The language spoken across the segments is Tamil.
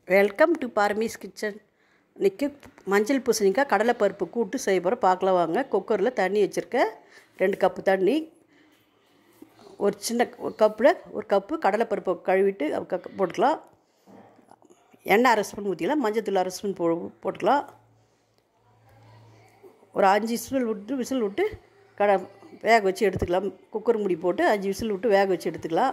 வெல்கம் டு பார்மிஸ் கிச்சன் இன்றைக்கி மஞ்சள் பூசணிக்காய் கடலைப்பருப்பு கூட்டு செய்ய போகிறோம் பார்க்கலாம் வாங்க குக்கரில் தண்ணி வச்சுருக்கேன் ரெண்டு கப்பு தண்ணி ஒரு சின்ன ஒரு கப்பில் ஒரு கப்பு கடலைப்பருப்பை கழுவிட்டு அது க- போட்டுக்கலாம் எண்ணெய் அரை ஸ்பூன் ஊற்றிக்கலாம் மஞ்சள் அரை ஸ்பூன் போ போட்டுக்கலாம் ஒரு அஞ்சு விசில் விட்டு விசில் விட்டு கடை வேக வச்சு எடுத்துக்கலாம் குக்கர் மூடி போட்டு அஞ்சு விசில் விட்டு வேக வச்சு எடுத்துக்கலாம்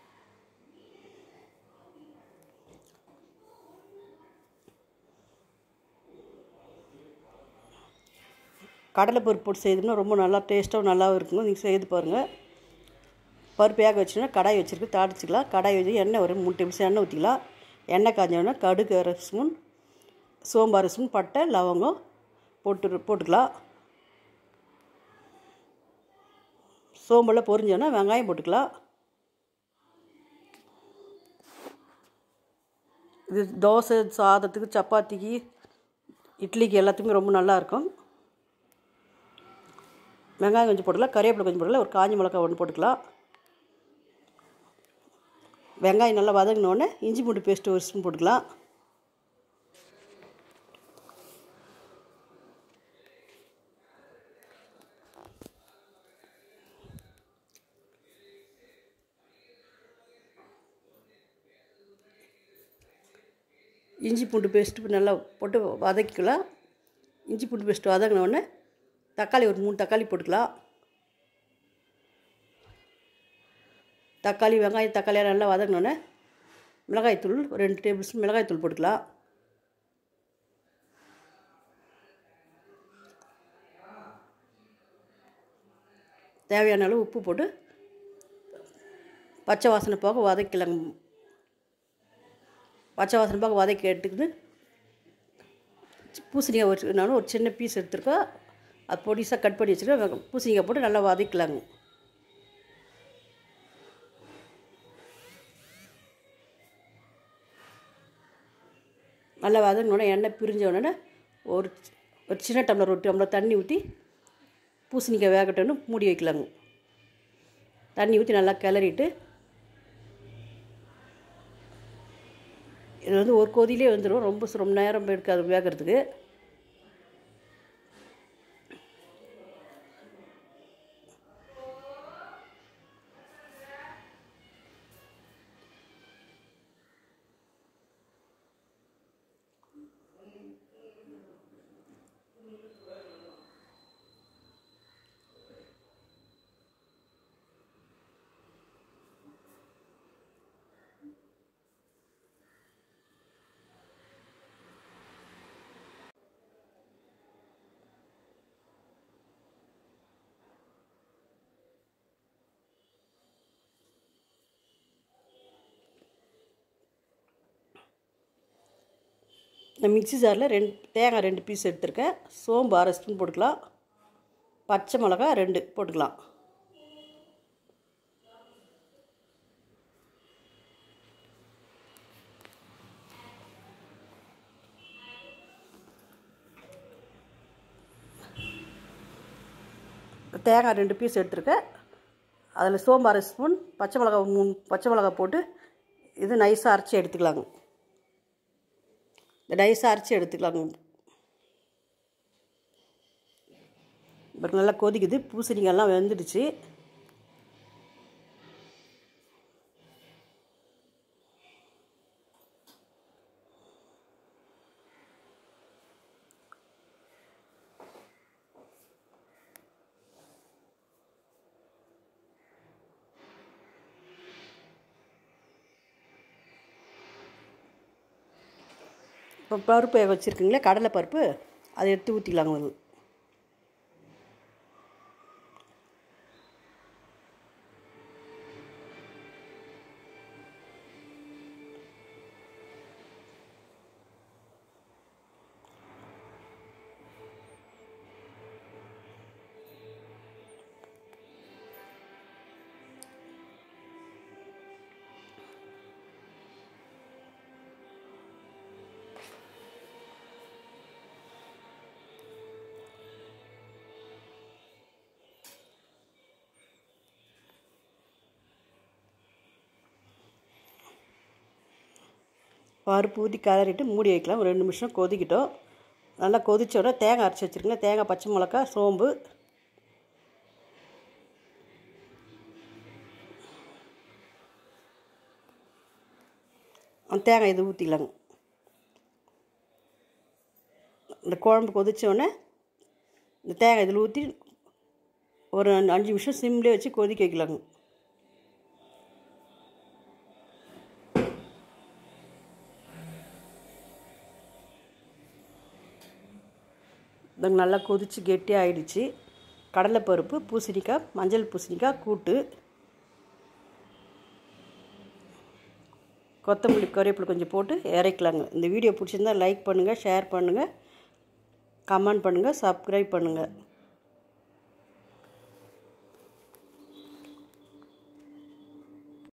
கடலைப்பருப்பு போட்டு செய்தோம்னா ரொம்ப நல்லா டேஸ்ட்டாகவும் நல்லாவும் இருக்குங்க நீங்கள் செய்து பாருங்கள் பருப்பு வேக வச்சுன்னா கடாய் வச்சுருக்கு தாளிச்சிக்கலாம் கடாய் வச்சு எண்ணெய் ஒரு மூணு டேபிள் ஸ்பூன் எண்ணெய் ஊற்றிக்கலாம் எண்ணெய் காஞ்சோடனே கடுகு அரை ஸ்பூன் சோம்பு அரை ஸ்பூன் பட்டை லவங்கம் போட்டு போட்டுக்கலாம் சோம்பெல்லாம் பொரிஞ்சோன்னா வெங்காயம் போட்டுக்கலாம் இது தோசை சாதத்துக்கு சப்பாத்திக்கு இட்லிக்கு எல்லாத்துக்குமே ரொம்ப நல்லாயிருக்கும் வெங்காயம் கொஞ்சம் போட்டுக்கலாம் கறிவேப்பிலை கொஞ்சம் போட்டுக்கலாம் ஒரு காஞ்ச மிளகாய் ஒன்று போட்டுக்கலாம் வெங்காயம் நல்லா வதங்கினோடனே இஞ்சி பூண்டு பேஸ்ட்டு ஒரு ஸ்பூன் போட்டுக்கலாம் இஞ்சி பூண்டு பேஸ்ட்டு நல்லா போட்டு வதக்கிக்கலாம் இஞ்சி பூண்டு பேஸ்ட்டு வதங்கினோடனே தக்காளி ஒரு மூணு தக்காளி போட்டுக்கலாம் தக்காளி வெங்காயம் தக்காளியாக நல்லா வதங்கினோடனே மிளகாய்த்தூள் ஒரு ரெண்டு டேபிள் ஸ்பூன் மிளகாய்த்தூள் போட்டுக்கலாம் தேவையான அளவு உப்பு போட்டு பச்சை வாசனை போக வதக்கலாம் பச்சை வாசனை போக வதக்கி எடுத்துக்கிட்டு பூசணிக்காய் ஒரு நானும் ஒரு சின்ன பீஸ் எடுத்துருக்கோம் அது பொடிசாக கட் பண்ணி வச்சுருக்கேன் பூசணிக்காய் போட்டு நல்லா வதக்கலாங்க நல்லா வதங்கினோடனே எண்ணெய் பிரிஞ்ச உடனே ஒரு ஒரு சின்ன டம்ளர் ஒரு டம்ளர் தண்ணி ஊற்றி பூசணிக்காய் வேகட்டோன்னு மூடி வைக்கலாங்க தண்ணி ஊற்றி நல்லா கிளறிட்டு இது வந்து ஒரு கொதியிலே வந்துடும் ரொம்ப சு- ரொம்ப நேரம் எடுக்காது வேகிறதுக்கு இந்த மிக்ஸி ஜாரில் ரெண்டு தேங்காய் ரெண்டு பீஸ் எடுத்திருக்கேன் சோம்பு அரை ஸ்பூன் போட்டுக்கலாம் பச்சை மிளகா ரெண்டு போட்டுக்கலாம் தேங்காய் ரெண்டு பீஸ் எடுத்திருக்கேன் அதில் சோம்பு அரை ஸ்பூன் பச்சை மிளகா மூணு பச்சை மிளகா போட்டு இது நைஸாக அரைச்சி எடுத்துக்கலாங்க இந்த நைஸாக அரைச்சி எடுத்துக்கலாங்க இப்போ நல்லா கொதிக்குது பூசணிக்காயெல்லாம் வெந்துடுச்சு இப்போ பருப்பு வேக வச்சுருக்கீங்களே கடலை பருப்பு அதை எடுத்து ஊற்றிக்கலாங்க வந்து பருப்பு ஊற்றி கிளறிட்டு மூடி வைக்கலாம் ஒரு ரெண்டு நிமிஷம் கொதிக்கிட்டோம் நல்லா கொதிச்ச உடனே தேங்காய் அரைச்சி வச்சுருங்க தேங்காய் பச்சை மிளகா சோம்பு அந்த தேங்காய் இது ஊற்றிக்கலாங்க இந்த குழம்பு கொதிச்ச உடனே இந்த தேங்காய் இதில் ஊற்றி ஒரு அஞ்சு நிமிஷம் சிம்லேயே வச்சு கொதிக்க வைக்கலாங்க இது நல்லா கொதித்து கெட்டி ஆயிடுச்சு கடலைப்பருப்பு பூசணிக்காய் மஞ்சள் பூசணிக்காய் கூட்டு கொத்தமல்லி கறிவேப்பிலை கொஞ்சம் போட்டு இறக்கலாங்க இந்த வீடியோ பிடிச்சிருந்தா லைக் பண்ணுங்கள் ஷேர் பண்ணுங்கள் கமெண்ட் பண்ணுங்கள் சப்ஸ்கிரைப் பண்ணுங்கள்